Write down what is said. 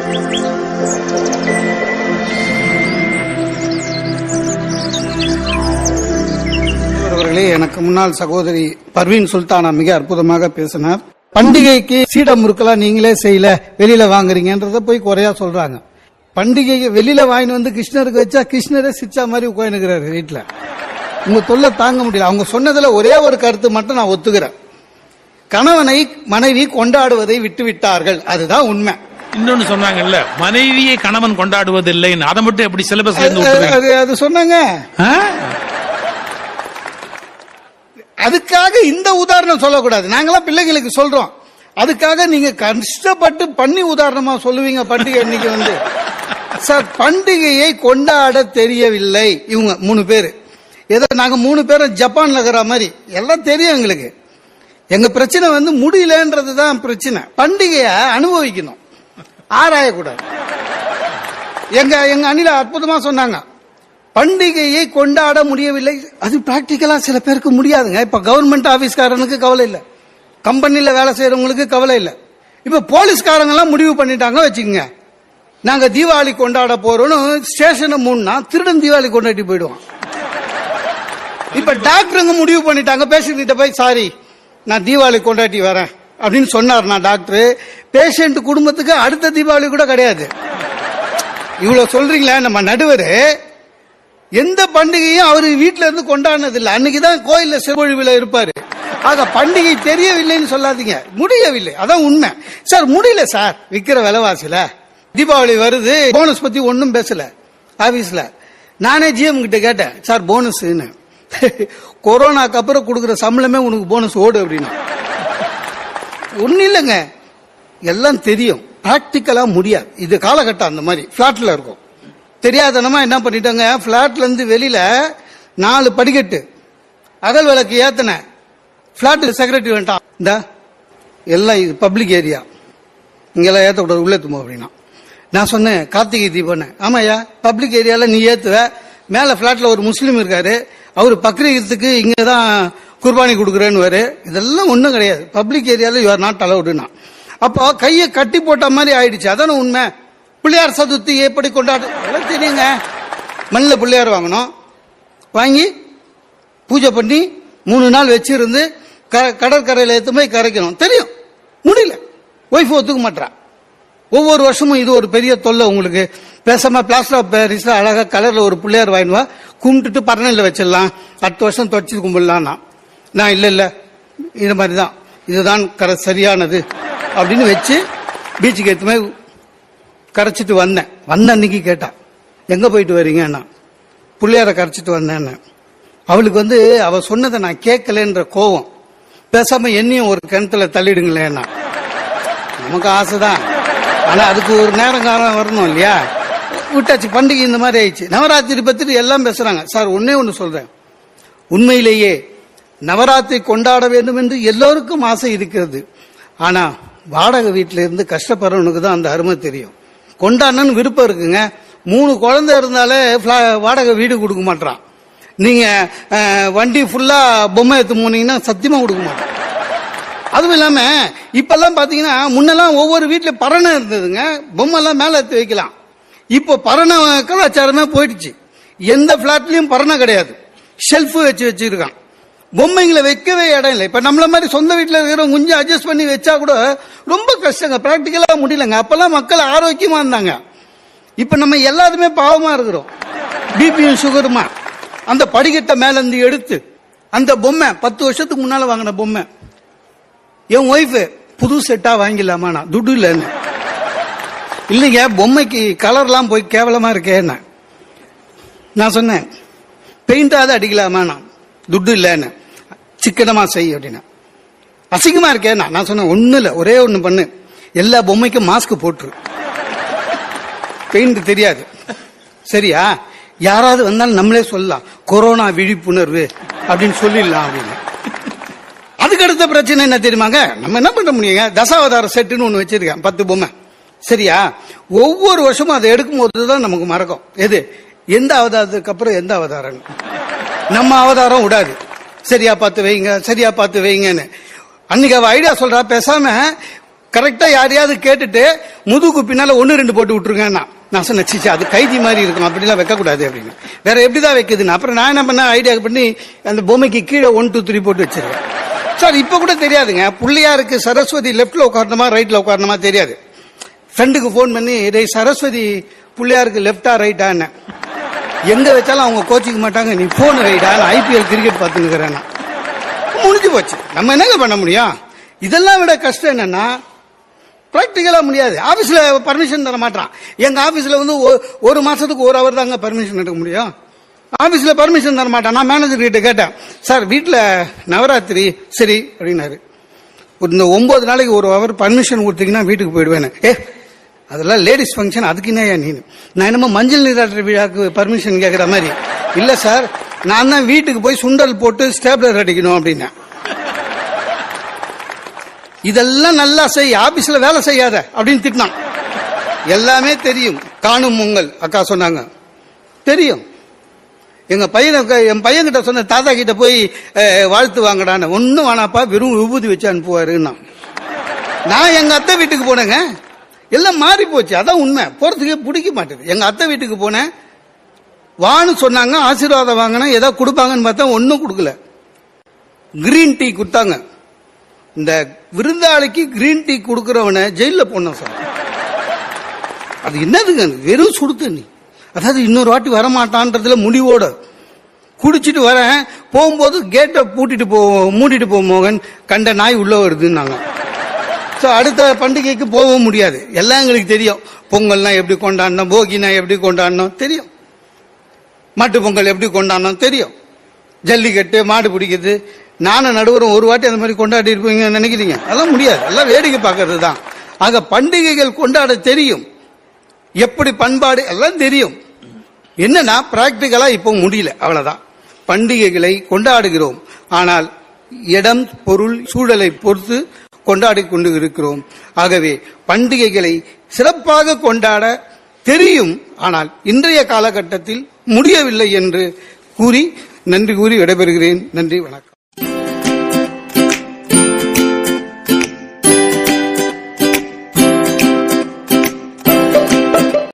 அவர்களே எனக்கு முன்னாள் சகோதரி பர்வீன் சுல்தானா மிக அற்புதமாக பேசினார் பண்டிகைக்கு சீட முறுக்கெல்லாம் நீங்களே செய்யல வெளியில வாங்குறீங்கன்றத போய் குறையா சொல்றாங்க பண்டிகைக்கு வெளியில வாங்கிட்டு வந்து கிருஷ்ணருக்கு வச்சா கிருஷ்ணரே சிச்சா மாதிரி உட்காந்துக்கிறாரு வீட்டுல உங்க தொல்லை தாங்க முடியல அவங்க சொன்னதுல ஒரே ஒரு கருத்து மட்டும் நான் ஒத்துக்கிறேன் கணவனை மனைவி கொண்டாடுவதை விட்டு விட்டார்கள் அதுதான் உண்மை இன்னொன்னு சொன்னாங்கல்ல மனைவியை கணவன் கொண்டாடுவதில்லைன்னு அதை மட்டும் எப்படி சிலபஸ்ல இருந்து அது- விட்டுருங்க அது அது சொன்னாங்க அதுக்காக இந்த உதாரணம் சொல்லக்கூடாது நாங்களாம் பிள்ளைங்களுக்கு சொல்றோம் அதுக்காக நீங்க கஷ்டப்பட்டு பண்ணி உதாரணமா சொல்லுவீங்க பண்டிகை இன்னைக்கு வந்து சார் பண்டிகையை கொண்டாட தெரியவில்லை இவங்க மூணு பேர் ஏதோ நாங்க மூணு பேரும் ஜப்பான்ல இருக்கிற மாதிரி எல்லாம் தெரியும் எங்களுக்கு எங்க பிரச்சனை வந்து முடியலன்றது தான் பிரச்சனை பண்டிகையை அனுபவிக்கணும் ஆராயக்கூடாது எங்க எங்க அணில அற்புதமா சொன்னாங்க பண்டிகையை கொண்டாட முடியவில்லை அது பிராக்டிக்கலா சில பேருக்கு முடியாதுங்க இப்ப கவர்மெண்ட் ஆபீஸ்காரனுக்கு கவலை இல்ல கம்பெனில வேலை செய்யறவங்களுக்கு கவலை இல்ல இப்ப போலீஸ்காரங்க எல்லாம் முடிவு பண்ணிட்டாங்க வச்சுக்கோங்க நாங்க தீபாவளி கொண்டாட போறோம்னு ஸ்டேஷனை மூணுனா திருடன் தீபாவளி கொண்டாடி போயிடுவான் இப்ப டாக்டருங்க முடிவு பண்ணிட்டாங்க பேஷண்ட் கிட்ட போய் சாரி நான் தீபாவளி கொண்டாடி வரேன் அப்படின்னு சொன்னார் நான் டாக்டர் பேஷண்ட் குடும்பத்துக்கு அடுத்த தீபாவளி கூட கிடையாது இவ்வளவு சொல்றீங்களா நம்ம நடுவர் எந்த பண்டிகையும் அவர் வீட்ல இருந்து கொண்டாடினது இல்ல அன்னைக்கு தான் கோயில்ல சிறுபொழிவுல இருப்பாரு ஆக பண்டிகை தெரியவில்லைன்னு சொல்லாதீங்க முடியவில்லை அதான் உண்மை சார் முடியல சார் விக்கிற விலைவாசில தீபாவளி வருது போனஸ் பத்தி ஒன்னும் பேசல ஆபீஸ்ல நானே ஜிஎம் கிட்ட கேட்டேன் சார் போனஸ்ன்னு கொரோனாக்கு அப்புறம் கொடுக்குற சம்பளமே உனக்கு போனஸ் ஓடு அப்படின்னா ஒன்னும் இல்லைங்க எல்லாம் தெரியும் பிராக்டிக்கலா முடியாது இது காலகட்டம் அந்த மாதிரி பிளாட்ல இருக்கும் தெரியாதனமா என்ன பண்ணிட்டாங்க பிளாட்ல இருந்து வெளியில நாலு படிக்கட்டு அகல் விளக்கு ஏத்தன பிளாட் செக்ரட்டரி வேண்டாம் இந்த எல்லாம் இது பப்ளிக் ஏரியா இங்கெல்லாம் ஏத்தக்கூடாது உள்ள தும்போ அப்படின்னா நான் சொன்னேன் கார்த்திகை தீபம் ஆமாயா பப்ளிக் ஏரியால நீ ஏத்துவ மேல பிளாட்ல ஒரு முஸ்லீம் இருக்காரு அவர் பக்ரீத்துக்கு இங்க தான் குர்பானி கொடுக்குறேன்னு இதெல்லாம் ஒண்ணும் கிடையாது பப்ளிக் ஏரியால யூ ஆர் நாட் அலவுடுனா அப்போ கையை கட்டி போட்ட மாதிரி ஆயிடுச்சு அதானே உண்மை பிள்ளையார் சதுர்த்தி எப்படி கொண்டாடு எல்லாம் தெரியுங்க மண்ணில் பிள்ளையார் வாங்கணும் வாங்கி பூஜை பண்ணி மூணு நாள் வச்சிருந்து க- கடற்கரையில எடுத்து போய் கரைக்கணும் தெரியும் முடியல ஒய்ஃப் ஒத்துக்க மாட்டா ஒவ்வொரு வருஷமும் இது ஒரு பெரிய தொல்லை உங்களுக்கு பேசாம பிளாஸ்டர் ஆஃப் பாரிஸ்ல அழகா கலர்ல ஒரு பிள்ளையார் வாங்கினுவா கும்பிட்டுட்டு பரணையில் வச்சிடலாம் அடுத்த வருஷம் தொடச்சி கும்பிடலாம் நான் இல்ல இல்ல இது மாதிரி தான் இதுதான் கர சரியானது அப்படின்னு வச்சு பீச்சுக்கு எடுத்து போய் கரைச்சிட்டு வந்தேன் வந்த அன்னைக்கு கேட்டா எங்க போயிட்டு வரீங்கன்னா பிள்ளையார கரைச்சிட்டு வந்தேன்னு அவளுக்கு வந்து அவ சொன்னதை நான் கேட்கலன்ற கோவம் பேசாம என்னையும் ஒரு கிணத்துல தள்ளிடுங்களேன்னா நமக்கு ஆசைதான் ஆனா அதுக்கு ஒரு நேரம் காலம் வரணும் இல்லையா விட்டாச்சு பண்டிகை இந்த மாதிரி ஆயிடுச்சு நவராத்திரி பத்தி எல்லாம் பேசுறாங்க சார் ஒன்னே ஒன்னு சொல்றேன் உண்மையிலேயே நவராத்திரி கொண்டாட வேண்டும் என்று எல்லோருக்கும் ஆசை இருக்கிறது ஆனா வாடகை வீட்டில இருந்து கஷ்டப்படுறவனுக்கு தான் அந்த அருமை தெரியும் கொண்டாடணும்னு விருப்பம் இருக்குங்க மூணு குழந்தை இருந்தாலே fla- வாடகை வீடு கொடுக்க மாட்டான் நீங்க அஹ், வண்டி ஃபுல்லா பொம்மை எடுத்து போனீங்கன்னா சத்தியமா கொடுக்க மாட்டான் அதுவும் இல்லாம இப்பெல்லாம் பாத்தீங்கன்னா முன்னெல்லாம் ஒவ்வொரு வீட்டுல பரணை இருந்ததுங்க பொம்மை எல்லாம் மேல எடுத்து வைக்கலாம் இப்போ பரண கலாச்சாரமே போயிடுச்சு எந்த பிளாட்லயும் பரணை கிடையாது ஷெல்ஃப் வச்சு வச்சிருக்கான் பொம்மைங்களை வைக்கவே இடம் இல்லை இப்ப நம்மள மாதிரி சொந்த வீட்டுல இருக்கிறவங்க கொஞ்சம் அட்ஜஸ்ட் பண்ணி வச்சா கூட ரொம்ப கஷ்டங்க பிராக்டிக்கலா முடியலங்க அப்பெல்லாம் மக்கள் ஆரோக்கியமா இருந்தாங்க இப்ப நம்ம எல்லாருமே பாவமா இருக்கிறோம் பிபியும் சுகருமா அந்த படிக்கட்டை மேல இருந்து எடுத்து அந்த பொம்மை பத்து வருஷத்துக்கு முன்னால வாங்கின பொம்மை என் ஒய்ஃப் புது செட்டா வாங்கிடலாமா நான் துட்டு இல்லைன்னு இல்லைங்க பொம்மைக்கு கலர்லாம் போய் கேவலமா இருக்கேன்னு நான் சொன்னேன் பெயிண்டாவது அடிக்கலாமா நான் துட்டு இல்லைன்னு சிக்கனமா செய் அப்படின்னு அசிங்கமா இருக்கேன் நான் சொன்னேன் ஒண்ணு இல்ல ஒரே ஒண்ணு பண்ணு எல்லா பொம்மைக்கும் மாஸ்க் போட்டுரு பெயிண்ட் தெரியாது சரியா யாராவது வந்தாலும் நம்மளே சொல்லலாம் கொரோனா விழிப்புணர்வு அப்படின்னு சொல்லிடலாம் அப்படின்னு அதுக்கு அடுத்த பிரச்சனை என்ன தெரியுமாங்க நம்ம என்ன பண்ண முடியுங்க தசாவதார செட்டுன்னு ஒண்ணு வச்சிருக்கேன் பத்து பொம்மை சரியா ஒவ்வொரு வருஷமும் அதை எடுக்கும் போதுதான் நமக்கு மறக்கும் எது எந்த அவதாரத்துக்கு அப்புறம் எந்த அவதாரம் நம்ம அவதாரம் விடாது சரியா பார்த்து வைங்க சரியா பார்த்து வைங்கன்னு அன்னைக்கு அவ ஐடியா சொல்றா பேசாம கரெக்டா யாரையாவது கேட்டுட்டு முதுகு பின்னால ஒன்னு ரெண்டு போட்டு விட்டுருங்க நான் சொன்னேன் "சீ, அது கைதி மாதிரி இருக்கும் அப்படிலாம் வைக்கக்கூடாது அப்படின்னு வேற எப்படிதான் வைக்குதுன்னு அப்புறம் நான் என்ன பண்ண ஐடியா பண்ணி அந்த பொம்மைக்கு கீழே ஒன் டூ த்ரீ போட்டு வச்சிருக்கேன் சார் இப்ப கூட தெரியாதுங்க புள்ளையாருக்கு சரஸ்வதி லெப்ட்ல உட்காரணுமா ரைட்ல உட்காரணுமா தெரியாது ஃப்ரெண்டுக்கு ஃபோன் பண்ணி டேய் சரஸ்வதி புள்ளையாருக்கு லெப்டா ரைட்டான்னு எங்க வச்சாலும் அவங்க கோச்சிக்க மாட்டாங்க நீ போன் ரைடா நான் ஐபிஎல் கிரிக்கெட் பார்த்துன்னு நான் முடிஞ்சு போச்சு நம்ம என்னங்க பண்ண முடியும் இதெல்லாம் விட கஷ்டம் என்னன்னா பிராக்டிக்கலா முடியாது ஆபீஸ்ல பர்மிஷன் தர மாட்டான் எங்க ஆபீஸ்ல வந்து ஒ- ஒரு மாசத்துக்கு ஒரு அவர் தாங்க பர்மிஷன் எடுக்க முடியும் ஆபீஸ்ல பர்மிஷன் தர மாட்டான் நான் மேனேஜர் கிட்ட கேட்டேன் சார் வீட்ல நவராத்திரி சரி அப்படின்னாரு ஒரு இந்த ஒன்பது நாளைக்கு ஒரு அவர் பர்மிஷன் கொடுத்தீங்கன்னா வீட்டுக்கு போயிடுவேன் ஏ அதெல்லாம் லேடிஸ் ஃபங்க்ஷன் அதுக்கு என்னையா நீ நான் என்னமோ மஞ்சள் நீராட்டு விழாக்கு பர்மிஷன் கேட்குற மாதிரி இல்ல சார் நான் தான் வீட்டுக்கு போய் சுண்டல் போட்டு ஸ்டேப்லர் அடிக்கணும் அப்படின்னேன் இதெல்லாம் நல்லா செய் ஆபீஸ்ல வேலை செய்யாத அப்படின்னு திட்டினான் எல்லாமே தெரியும் காணும் உங்கள் அக்கா சொன்னாங்க தெரியும் எங்க பையனுக்கு என் பையன்கிட்ட சொன்ன தாத்தா கிட்ட போய் அஹ், வாழ்த்து வாங்கடான்னு ஒன்னும் வேணாப்பா வெறும் விபூதி வச்சு அனுப்புவாருன்னா நான் எங்க அத்தை வீட்டுக்கு போனேங்க எல்லாம் மாறி போச்சு அதான் உண்மை போறதுக்கே பிடிக்க மாட்டேது எங்க அத்தை வீட்டுக்கு போனேன் வான்னு சொன்னாங்க ஆசீர்வாதம் வாங்கினா ஏதோ கொடுப்பாங்கன்னு பார்த்தா ஒன்னும் கொடுக்கல கிரீன் டீ கொடுத்தாங்க இந்த விருந்தாளிக்கு கிரீன் டீ கொடுக்கறவனை ஜெயில போனோம் சார் அது என்னதுங்க அது? வெறும் சுடு தண்ணி அதாவது இன்னொரு வாட்டி வரமாட்டான்றதுல முடிவோட குடிச்சிட்டு வரேன் போகும்போது கேட்டை பூட்டிட்டு போ மூடிட்டு போ மோகன் கண்ட நாய் உள்ள வருதுன்னாங்க ஸோ அடுத்த பண்டிகைக்கு போகவும் முடியாது எல்லாம் எங்களுக்கு தெரியும் பொங்கல்னா எப்படி கொண்டாடணும் போகினா எப்படி கொண்டாடணும் தெரியும் மாட்டு பொங்கல் எப்படி கொண்டாடணும் தெரியும் ஜல்லிக்கட்டு மாடு பிடிக்கிறது நானும் நடுவரும் ஒரு வாட்டி அந்த மாதிரி கொண்டாடி இருப்பீங்கன்னு நினைக்கிறீங்க அதெல்லாம் முடியாது எல்லாம் வேடிக்கை பார்க்கறது தான் ஆக பண்டிகைகள் கொண்டாட தெரியும் எப்படி பண்பாடு எல்லாம் தெரியும் என்னன்னா பிராக்டிக்கலா இப்போ முடியல அவ்வளவுதான் பண்டிகைகளை கொண்டாடுகிறோம் ஆனால் இடம் பொருள் சூழலை பொறுத்து கொண்டாடி கொண்டு இருக்கிறோம் ஆகவே பண்டிகைகளை சிறப்பாக கொண்டாட தெரியும் ஆனால் இன்றைய காலகட்டத்தில் முடியவில்லை என்று கூறி நன்றி கூறி விடைபெறுகிறேன் நன்றி வணக்கம்